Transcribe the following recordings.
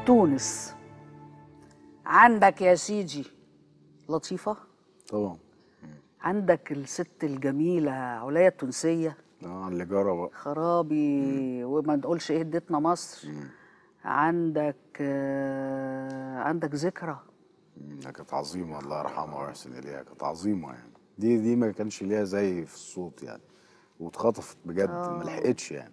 تونس عندك يا سيدي لطيفة طبعا عندك الست الجميلة عليا التونسية اه اللي جرى بقى خرابي وما نقولش ايه اديتنا مصر عندك آه، عندك ذكرى مم، كانت عظيمه الله يرحمها ويحسن اليها كانت عظيمه يعني دي دي ما كانش ليها زي في الصوت يعني واتخطفت بجد ما لحقتش يعني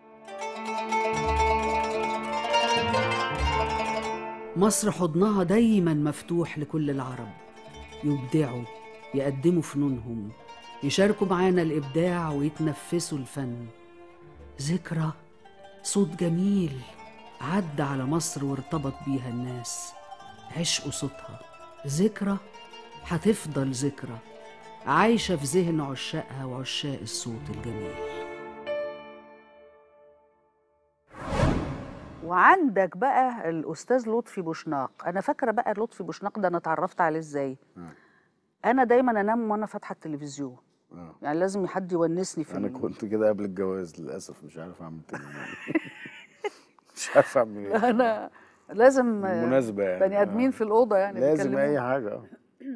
مصر حضنها دايما مفتوح لكل العرب يبدعوا يقدموا فنونهم يشاركوا معانا الإبداع ويتنفسوا الفن ذكرى صوت جميل عدى على مصر وارتبط بيها الناس عشقوا صوتها ذكرى هتفضل ذكرى عايشة في ذهن عشاقها وعشاق الصوت الجميل وعندك بقى الاستاذ لطفي بوشناق انا فاكره بقى لطفي بوشناق ده انا اتعرفت عليه ازاي انا دايما انام وانا فاتحه التلفزيون آه. يعني لازم حد يونسني في انا ال- كنت كده قبل الجواز للاسف مش عارف اعمل كده مش عارف اعمل ايه انا لازم بالمناسبة يعني، بني ادمين آه. في الاوضه يعني لازم بيتكلموا. اي حاجه آه.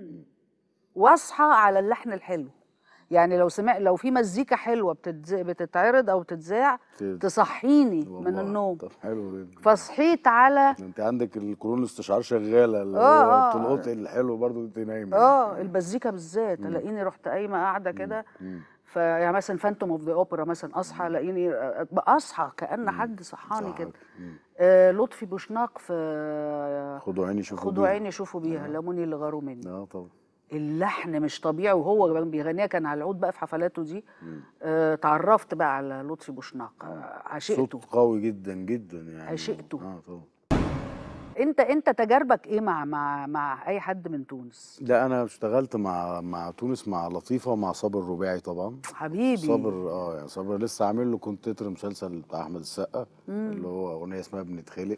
واصحى على اللحن الحلو يعني لو سمع لو في مزيكا حلوه بتتز... بتتعرض او تتذاع ت- تصحيني من والله. النوم طب حلو جدا فصحيت على انت عندك القرون الاستشعار شغاله اللي آه، هو آه. تلقط الحلو برضه انت نايمه اه المزيكا بالذات الاقيني رحت قايمه قاعده كده مم. فيعني مثلا فانتوم اوف ذا اوبرا مثلا اصحى الاقيني آه، اصحى كان حد صحاني صح. كده مم. آه لطفي بوشناق في خدوا عيني شوفوا خدوا بيها. عيني شوفوا بيها لموني اللي غاروا مني اه طبعا اللحن مش طبيعي وهو كمان بيغنيها كان على العود بقى في حفلاته دي آه تعرفت بقى على لطفي بوشناق آه عشقته صوت قوي جدا جدا يعني عشقته. اه طبعا انت انت تجاربك ايه مع مع مع اي حد من تونس لا انا اشتغلت مع مع تونس مع لطيفه ومع صابر الرباعي طبعا حبيبي صابر اه يعني صابر لسه عامل له كنت تتر مسلسل بتاع احمد السقا اللي هو اغنيه اسمها بنتخلق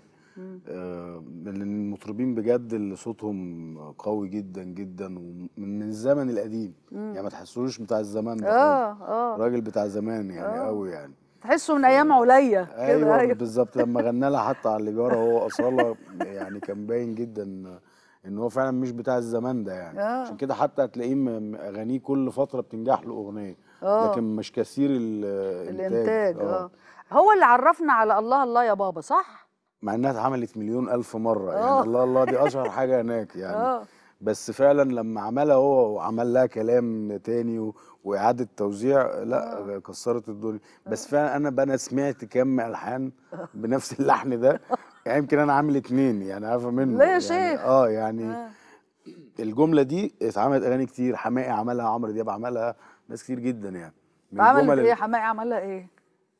آه من المطربين بجد اللي صوتهم قوي جدا جدا ومن من الزمن القديم يعني ما تحسوش بتاع الزمان ده اه خالص. اه راجل بتاع زمان يعني قوي يعني تحسه من ايام عليا كده ايوه ايوه بالظبط لما غنى لها حتى على الاجاره هو اصاله يعني كان باين جدا ان هو فعلا مش بتاع الزمان ده يعني آه. عشان كده حتى هتلاقيه م- م- اغانيه كل فتره بتنجح له اغنيه آه. لكن مش كثير ال- الانتاج اه هو اللي عرفنا على الله الله يا بابا صح مع انها اتعملت مليون الف مره يعني آه. الله الله دي اشهر حاجه هناك يعني اه بس فعلا لما عملها هو وعمل لها كلام تاني و... واعاده توزيع لا كسرت الدنيا بس فعلا انا بقى انا سمعت كم الحان بنفس اللحن ده يعني يمكن انا عامل اتنين يعني عارفه منه لا يا يعني شيخ. اه يعني الجمله دي اتعملت اغاني كتير حماقي عملها عمرو دياب عملها ناس كتير جدا يعني من عملت الجمل ايه اللي- حماقي عملها ايه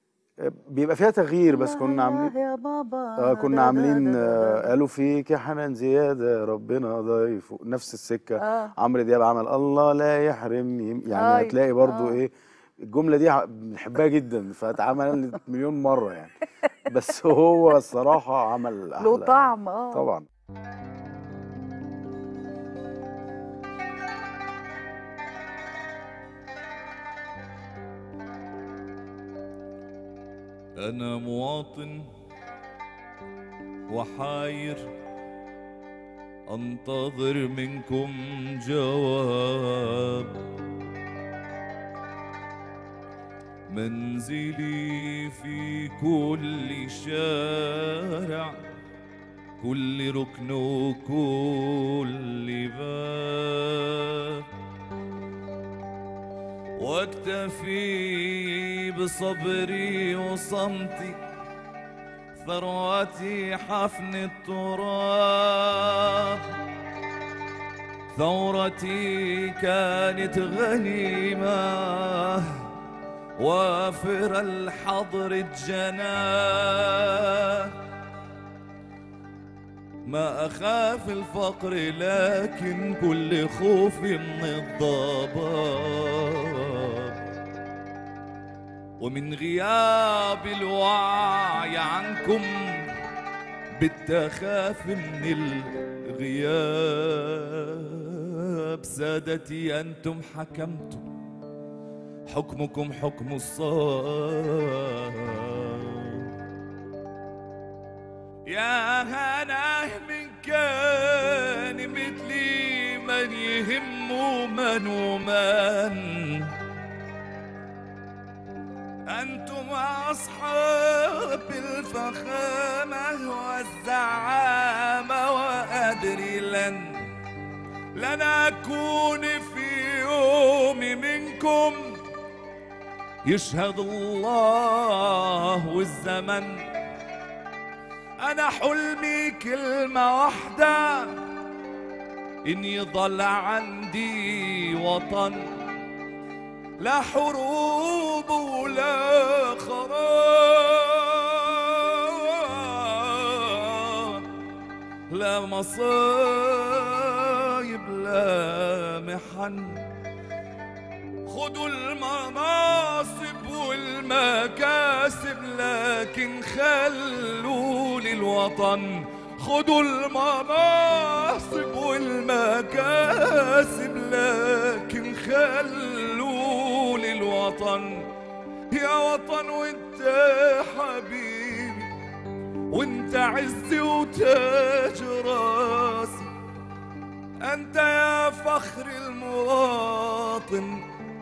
بيبقى فيها تغيير بس كنا عاملين يا بابا اه كنا عاملين آه قالوا فيك يا حنان زياده ربنا ضيف نفس السكه آه. عمرو دياب عمل الله لا يحرمني يعني أي. هتلاقي برضو آه. ايه الجمله دي ع- بنحبها جدا فاتعملت مليون مره يعني بس هو الصراحه عمل له احلى طعم اه طبعا أنا مواطن وحاير أنتظر منكم جواب منزلي في كل شارع كل ركن وكل باب واكتفي بصبري وصمتي ثروتي حفن التراب ثورتي كانت غنيمة وافر الحضر الجناه ما أخاف الفقر لكن كل خوفي من الضباب ومن غياب الوعي عنكم بالتخاف من الغياب سادتي أنتم حكمتم حكمكم حكم الصواب يا هنا من كان مثلي من يهمه من ومن أنتم أصحاب الفخامة والزعامة وأدري لن لن أكون في يوم منكم يشهد الله والزمن أنا حلمي كلمة واحدة إن يضل عندي وطن لا حروب ولا خراب لا مصايب لا محن خدوا المناصب والمكاسب لكن خلوا للوطن خدوا المناصب والمكاسب لكن خلوا للوطن يا وطن وانت حبيبي وانت عزي وتاج راسي أنت يا فخر المواطن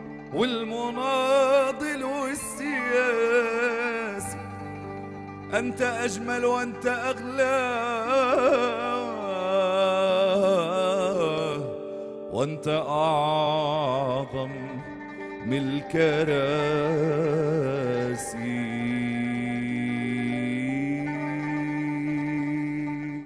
والمناضل والسياسي أنت أجمل وأنت أغلى وأنت أعظم من الكراسي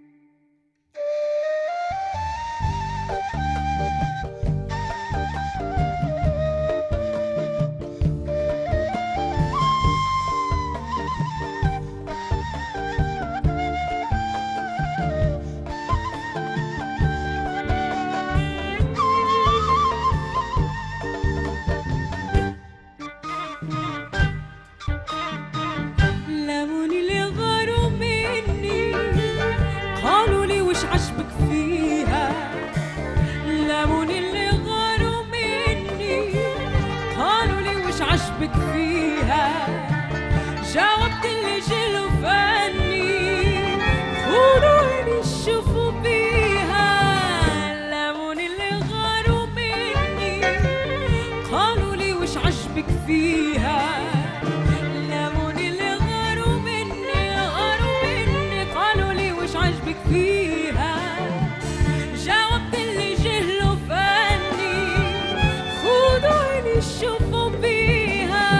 لموني اللي غاروا مني قالوا لي وش عجبك فيها لموني اللي غاروا مني قالوا لي وش عجبك فيها جاوبت اللي جلو فاني خدوني شوفوا بيها لموني اللي غاروا مني قالوا لي وش عجبك فيها لموني اللي غاروا مني غاروا مني قالوا لي وش عجبك فيها جاوبت اللي جهلوا فاني خدوني شوفوا بيها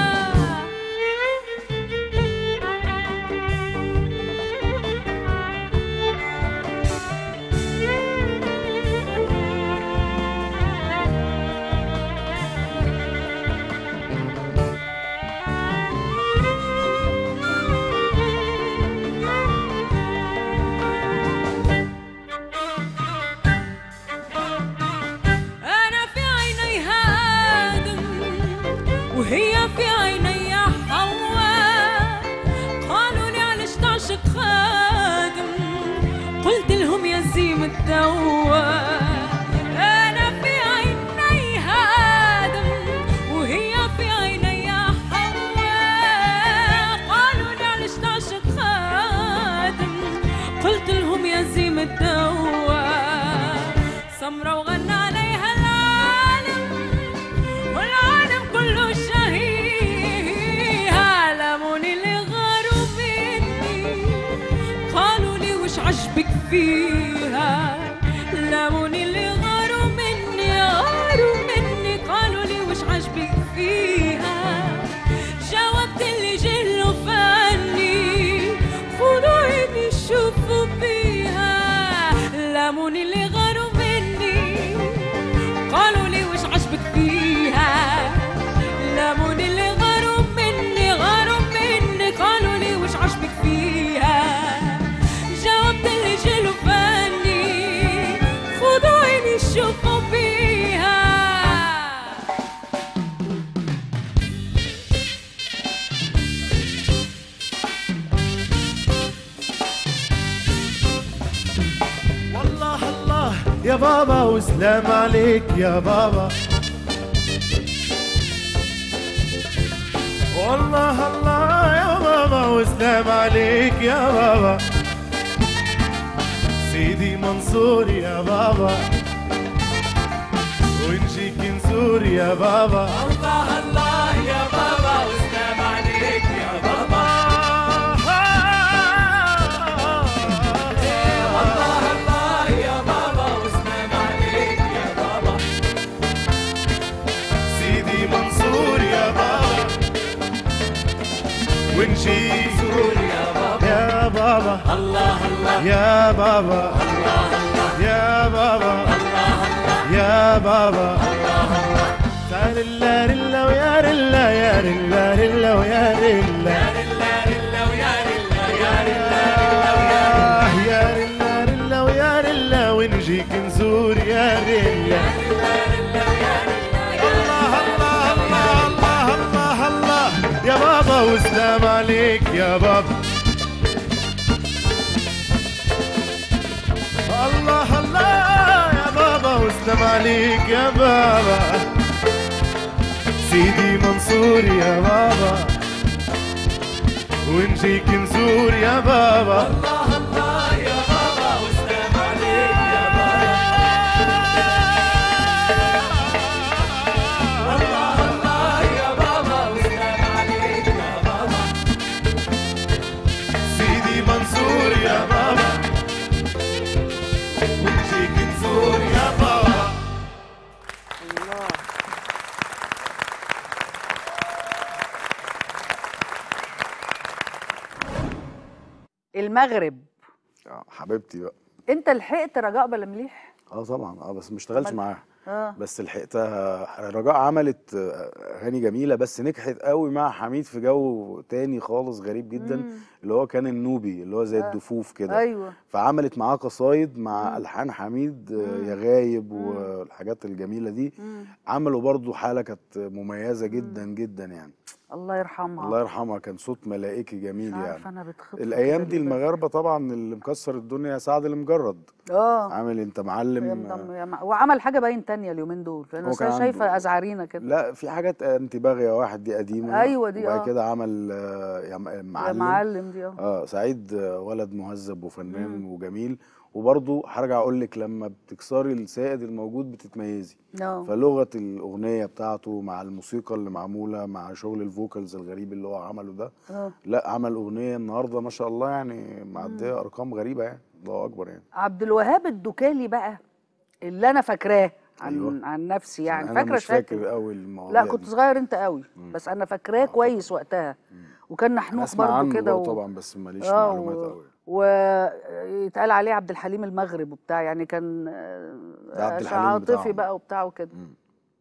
أنا في عينيها آدم وهي في عيني حواء قالوا لي علاش تعشق خادم قلت لهم يا زيم الدواء أنا في عينيها آدم وهي في عيني حواء قالوا لي علاش تعشق خادم قلت لهم يا زيم الدواء سمرة وغنى عليها العالم والعالم كله شهيها لموني اللي غاروا مني قالوا لي وش عجبك فيها لموني اللي غاروا مني غاروا مني قالوا لي وش عجبك فيها جاوبت اللي جهلوا فاني خدوني شوفوا بيها لموني اللي غاروا مني قالوا لي وش عجبك فيها لموني اللي غاروا مني غاروا مني قالوا لي وش عجبك فيها جاوبت اللي جلوا فاني خدوني شوفوا بيها والله الله يا بابا وسلام عليك يا بابا والله الله يا بابا وسلام عليك يا بابا سيدي منصور يا بابا ونجيك نزور يا بابا الله الله يا بابا وسلام عليك يا بابا الله الله يا بابا وسلام عليك يا بابا سيدي منصور يا بابا ونجيك نزور يا بابا يا بابا الله الله يا بابا يا بابا يا بابا تعال رلا رلا ويا رلا يا رلا رلا ويا رلا رلا رلا ويا رلا يا رلا آه، يا رلا رلا ويا رلا ونجيك نزور يا رلا الله الله الله الله الله الله يا بابا وسلام عليك يا بابا الله الله يا بابا وسلام عليك يا بابا سيدي منصور يا بابا ونجيك نزور يا بابا الله الله يا بابا وسلام عليك يا بابا الله الله يا بابا وسلام عليك يا بابا سيدي منصور يا بابا ونجيك نزور يا بابا الله المغرب آه، حبيبتي بقى انت لحقت رجاء بلمليح اه طبعا اه بس ما اشتغلش أمال- معاها اه بس لحقتها رجاء عملت آه، اغاني جميله بس نجحت قوي مع حميد في جو تاني خالص غريب جدا مم. اللي هو كان النوبي اللي هو زي الدفوف كده ايوه فعملت معاه قصايد مع الحان حميد آه، مم. يا غايب مم. والحاجات الجميله دي مم. عملوا برضو حاله كانت مميزه جدا جدا يعني الله يرحمها الله يرحمها كان صوت ملائكي جميل مش يعني عارفه انا بتخطف الايام دي كده ليه. المغاربه طبعا اللي مكسر الدنيا سعد المجرد اه عامل انت يا معلم مدام- يا مع- وعمل حاجه باين تانية اليومين دول انا هو كان شايفه عنده- ازعرينا كده لا في حاجات انت باغيه واحد دي قديمه أيوة دي، وبعد آه. كده عمل آه، يا م- يا معلم معلم دي اه اه سعيد آه، ولد مهذب وفنان مم. وجميل وبرضه هرجع اقول لك لما بتكسري السائد الموجود بتتميزي اه فلغه الاغنيه بتاعته مع الموسيقى اللي معموله مع شغل الفوكالز الغريب اللي هو عمله ده اه لا عمل اغنيه النهارده ما شاء الله يعني معديه ارقام غريبه يعني الله اكبر يعني عبد الوهاب الدكالي بقى اللي انا فاكراه عن أيوة. عن نفسي يعني انا فاكره مش فاكر شكله قوي المواضيع لا كنت دي. صغير انت قوي مم. بس انا فاكراه كويس وقتها وكان انا نحنوح اسمع برضه عنه كده برضه و... طبعا بس ماليش اه معلومات و... قوي ويتقال عليه عبد الحليم المغرب وبتاع يعني كان ده عبد آه، الحليم عاطفي بتاعهم. بقى وبتاع وكده مم.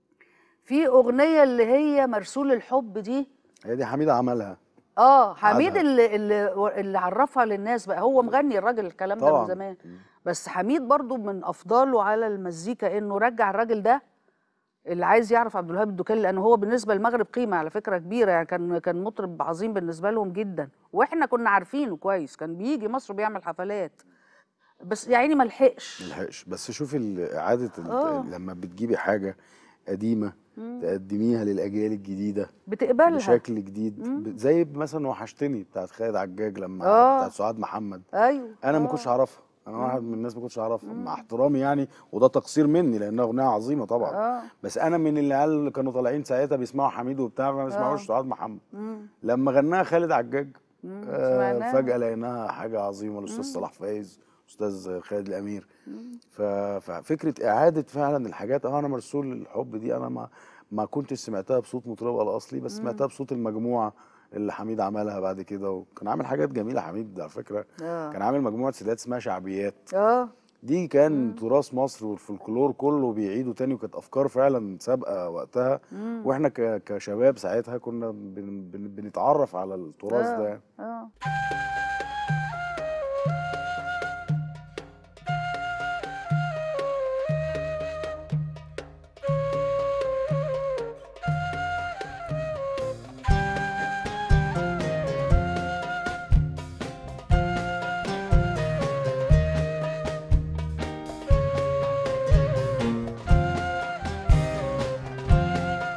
في اغنيه اللي هي مرسول الحب دي هي دي حميد عملها اه حميد عادها. اللي اللي اللي عرفها للناس بقى هو مغني الراجل الكلام ده طبعا من زمان مم. بس حميد برضو من افضاله على المزيكا انه رجع الراجل ده اللي عايز يعرف عبد الوهاب الدكالي لان هو بالنسبه للمغرب قيمه على فكره كبيره يعني كان كان مطرب عظيم بالنسبه لهم جدا واحنا كنا عارفينه كويس كان بيجي مصر بيعمل حفلات بس يا عيني ما لحقش ملحقش بس شوفي ال- اعاده ال- آه. لما بتجيبي حاجه قديمه تقدميها للاجيال الجديده بتقبلها بشكل جديد ب- زي مثلا وحشتني بتاعت خالد عجاج لما آه. بتاعت سعاد محمد ايوه انا ما آه. كنتش اعرفها انا واحد من الناس ما كنتش اعرفها مع احترامي يعني وده تقصير مني لانها اغنيه عظيمه طبعا اه بس انا من العيال اللي كانوا طالعين ساعتها بيسمعوا حميد وبتاع ما بيسمعوش آه. سعاد محمد مم. لما غناها خالد عجاج مم. آه سمعناها. فجاه لقيناها حاجه عظيمه الاستاذ صلاح فايز استاذ خالد الامير ف- ففكره اعاده فعلا الحاجات اه انا مرسول الحب دي انا ما ما كنتش سمعتها بصوت مطربها الاصلي بس سمعتها بصوت المجموعه اللي حميد عملها بعد كده وكان عامل حاجات جميله حميد على فكره اه كان عامل مجموعه سيدات اسمها شعبيات اه دي كان تراث مصر والفولكلور كله بيعيدوا تاني وكانت افكار فعلا سابقه وقتها مم. واحنا ك- كشباب ساعتها كنا بن بن بنتعرف على التراث ده يعني. اه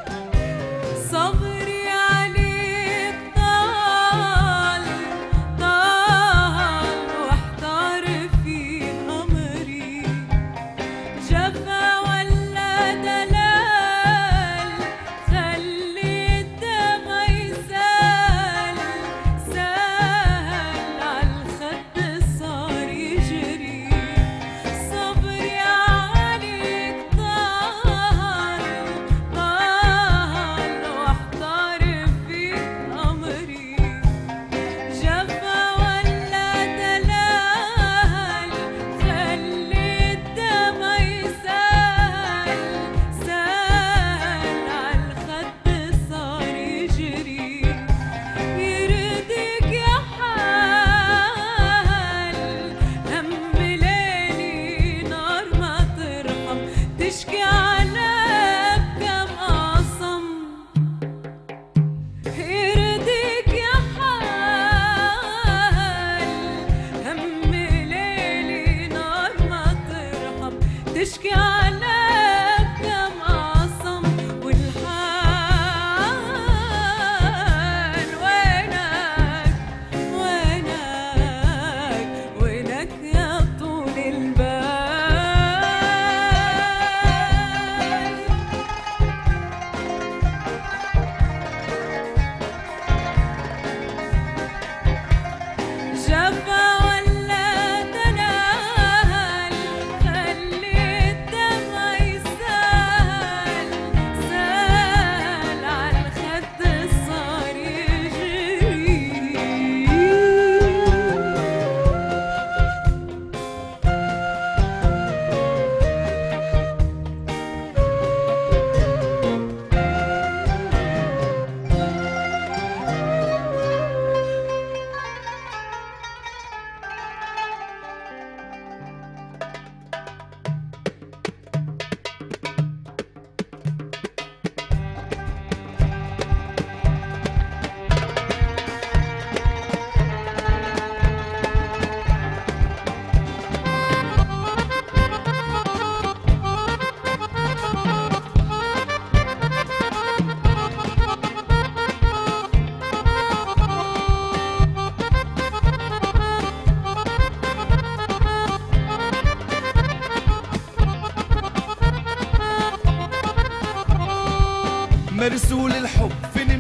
صبري عليك طال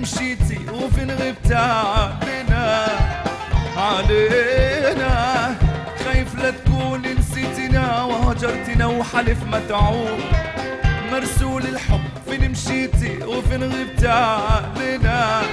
مشيتي وفين غبت علينا علينا خايف لا تكون نسيتنا وهجرتنا وحلف ما تعود مرسول الحب فين مشيتي وفين غبت علينا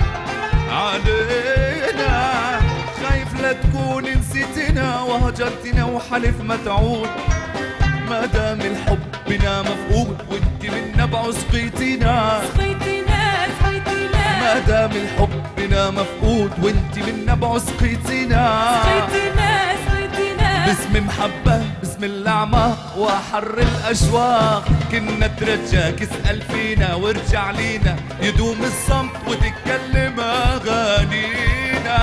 علينا خايف لا تكون نسيتنا وهجرتنا وحلف ما تعود ما دام الحب بنا مفقود وانت من نبع سقيتنا سقيتينا سقيتينا ما دام الحب بنا مفقود وانت من نبع سقيتنا سقيتينا سقيتينا باسم محبة باسم الأعماق وحر الأشواق كنا ترجاك اسأل فينا وارجع لينا يدوم الصمت وتتكلم أغانينا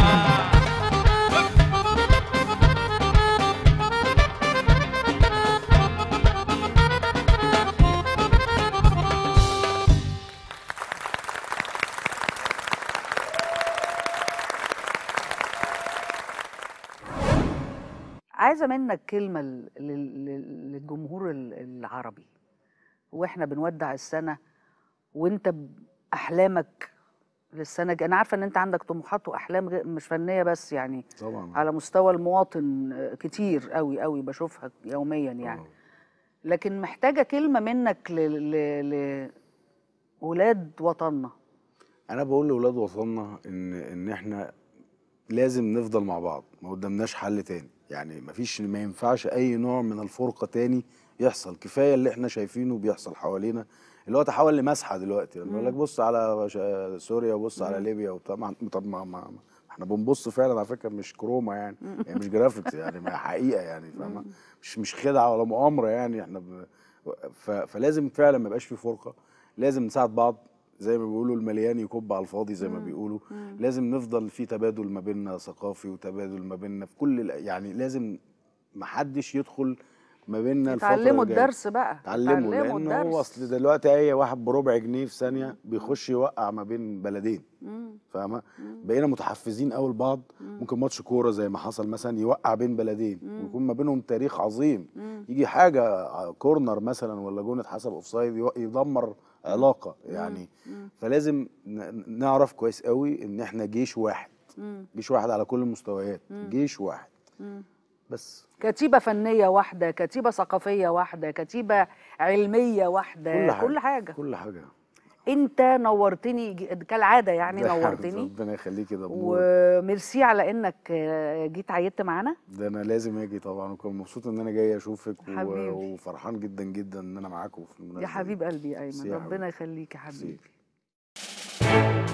عايزه منك كلمه لل- لل- لل- للجمهور ال- العربي واحنا بنودع السنه وانت باحلامك للسنه الجايه انا عارفه ان انت عندك طموحات واحلام غير- مش فنيه بس يعني طبعا على مستوى المواطن آه، كتير قوي قوي بشوفها يوميا يعني لكن محتاجه كلمه منك ل... ل... ل... ولاد وطننا انا بقول لاولاد وطننا ان ان احنا لازم نفضل مع بعض ما قدامناش حل تاني يعني مفيش ما ينفعش اي نوع من الفرقه تاني يحصل كفايه اللي احنا شايفينه بيحصل حوالينا اللي هو تحول لمسحه دلوقتي لما يقول لك بص على ش- سوريا وبص على ليبيا وبتاع ما- طب ما, ما ما- احنا بنبص فعلا على فكره مش كروما يعني, يعني مش جرافيكس يعني ما حقيقه يعني فاهمه مش مش خدعه ولا مؤامره يعني احنا ب... ف... فلازم فعلا ما يبقاش في فرقه لازم نساعد بعض زي ما بيقولوا المليان يكب على الفاضي زي ما بيقولوا لازم نفضل في تبادل ما بيننا ثقافي وتبادل ما بيننا في كل ال- يعني لازم ما حدش يدخل ما بيننا الفتره اتعلموا الجاية. الدرس بقى اتعلموا لان هو اصل دلوقتي اي واحد بربع جنيه في ثانيه بيخش يوقع ما بين بلدين فاهمه بقينا متحفزين قوي لبعض ممكن ماتش كوره زي ما حصل مثلا يوقع بين بلدين ويكون ما بينهم تاريخ عظيم يجي حاجه كورنر مثلا ولا جون اتحسب اوفسايد يو- يدمر علاقه يعني فلازم ن- نعرف كويس قوي ان احنا جيش واحد جيش واحد على كل المستويات جيش واحد بس كتيبة فنية واحدة كتيبة ثقافية واحدة كتيبة علمية واحدة كل حاجه كل حاجة كل حاجه انت نورتني ج- كالعادة يعني ده نورتني ربنا يخليك يا دبور وميرسي على انك آه، جيت عيدت معانا ده انا لازم اجي طبعا وكنت مبسوط ان انا جاي اشوفك و... حبيبي. وفرحان جدا جدا ان انا معاكم في المناسبه يا دي. حبيب قلبي يا ميرسي ايمن يا ربنا حبيبي. يخليك يا ميرسي. حبيبي